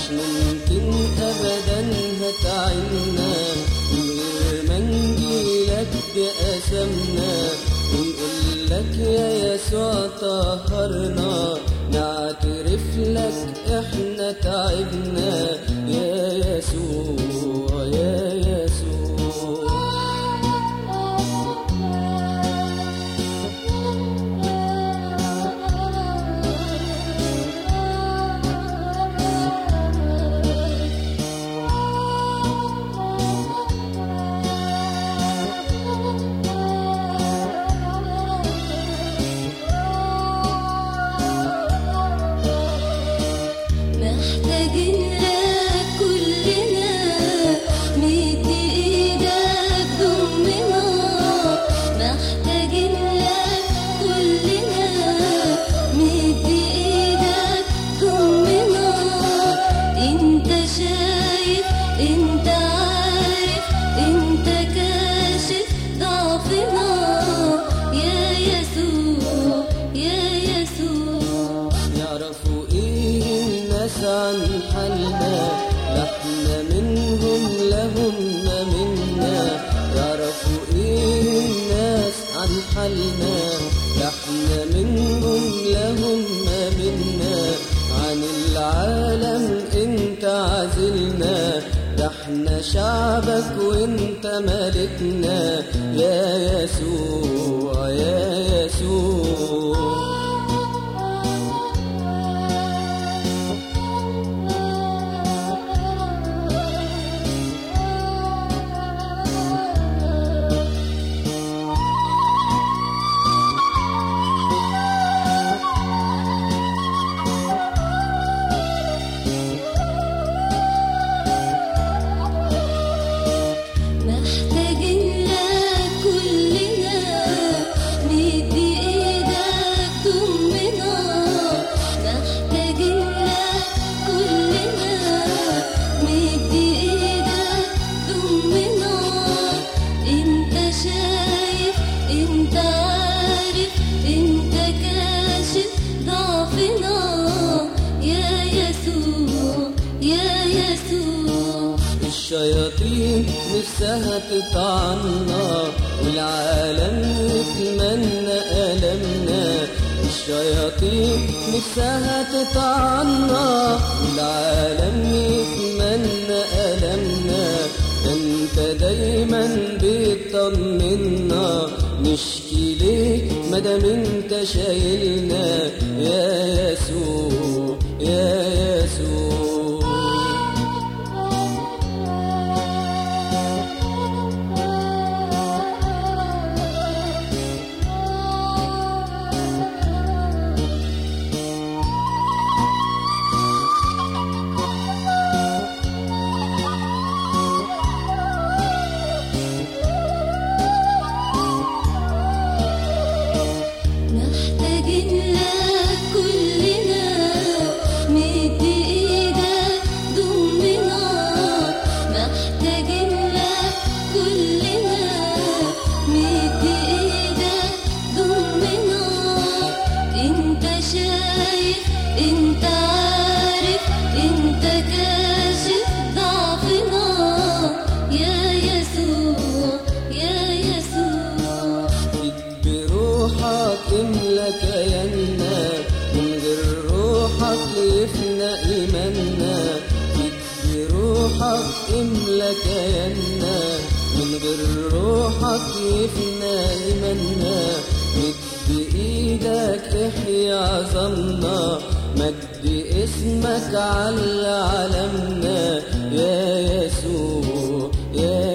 مش ممكن ابدا هتعنا من غير ما نجيلك بقسمنا ونقول لك يا يسوع طهرنا نعترف لك احنا تعبنا يا يسوع يا يسوع محتاجين لك كلنا مد ايدك ضمنا محتاجين لك كلنا مد ايدك ضمنا انت شايف انت عارف انت كاشف ضعفنا يا يسوع يا يسوع يعرفوا ايه الناس عن حالنا لا احنا منهم لا هم منا يعرفوا ايه الناس عن حالنا لا احنا منهم لا هم منا عن العالم انت عزلنا ده احنا شعبك وانت ملكنا يا يسوع يا يسوع محتاجين لك كلنا مد ايدك ضمنا محتاجين لك كلنا مد ايدك ضمنا انت شايف انت عارف انت كاشف ضعفنا يا يسوع يا يسوع الشياطين نفسها تطعنا والعالم يتمنى ألمنا الشياطين نفسها تطعنا والعالم يتمنى ألمنا ده انت دايما بتطمنا نشكي ليك مادام انت شايلنا يا يسوع يا يسوع محتاجين لك كلنا مد ايدك ضمنا محتاجين لك كلنا مد ايدك ضمنا انت شايف انت عارف انت كاشف ضعفنا يا يسوع يا يسوع بروحك املى كياننا من غير روحك يفنى ايماننا بروحك املى كياننا من غير روحك يفنى ايماننا مد ايدك احيي عظمنا مجد اسمك على علمنا يا يسوع يا